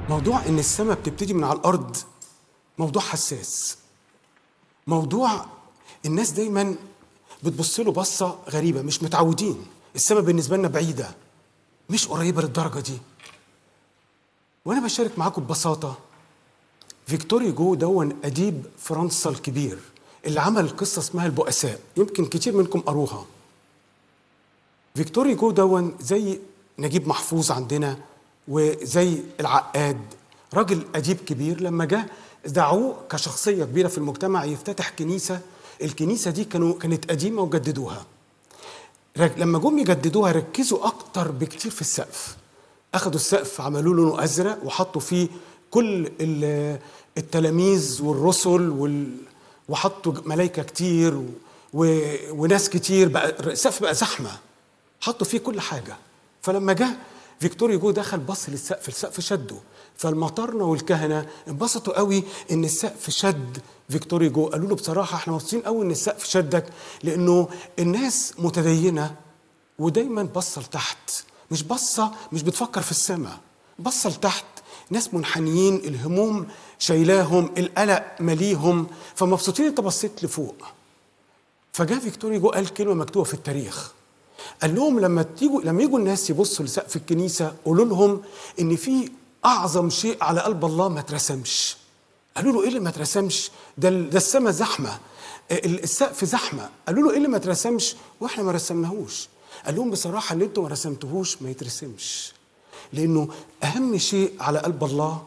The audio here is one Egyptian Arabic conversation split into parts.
موضوع ان السماء بتبتدي من على الارض موضوع حساس موضوع الناس دايما بتبص له بصه غريبه مش متعودين السماء بالنسبه لنا بعيده مش قريبه للدرجه دي وانا بشارك معاكم ببساطه فيكتور هيجو دون اديب فرنسا الكبير اللي عمل قصه اسمها البؤساء يمكن كتير منكم قروها فيكتور هيجو دون زي نجيب محفوظ عندنا وزي العقاد راجل اديب كبير لما جه دعوه كشخصيه كبيره في المجتمع يفتتح كنيسه الكنيسه دي كانوا كانت قديمه وجددوها رج- لما جم يجددوها ركزوا اكتر بكتير في السقف اخدوا السقف عملوا له لونه ازرق وحطوا فيه كل ال- التلاميذ والرسل وال... وحطوا ملائكه كتير و... و... وناس كتير بقى السقف بقى زحمه حطوا فيه كل حاجه فلما جه فيكتور هيجو دخل بص للسقف السقف شده فالمطارنه والكهنه انبسطوا قوي ان السقف شد فيكتور هيجو قالوا له بصراحه احنا مبسوطين قوي ان السقف شدك لانه الناس متدينه ودايما باصه لتحت مش باصه مش بتفكر في السماء باصه لتحت ناس منحنيين الهموم شايلاهم القلق مليهم فمبسوطين انت بصيت لفوق فجاء فيكتور هيجو قال كلمه مكتوبه في التاريخ قال لهم لما تيجوا لما يجوا الناس يبصوا لسقف الكنيسه قولوا لهم ان في اعظم شيء على قلب الله ما اترسمش قالوا له ايه اللي ما اترسمش ده ال- ده السماء زحمه ال- السقف زحمه قالوا له ايه اللي ما اترسمش واحنا ما رسمناهوش قال لهم بصراحه اللي انتوا ما رسمتوهوش ما يترسمش لانه اهم شيء على قلب الله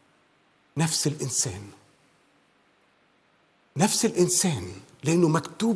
نفس الانسان نفس الانسان لانه مكتوب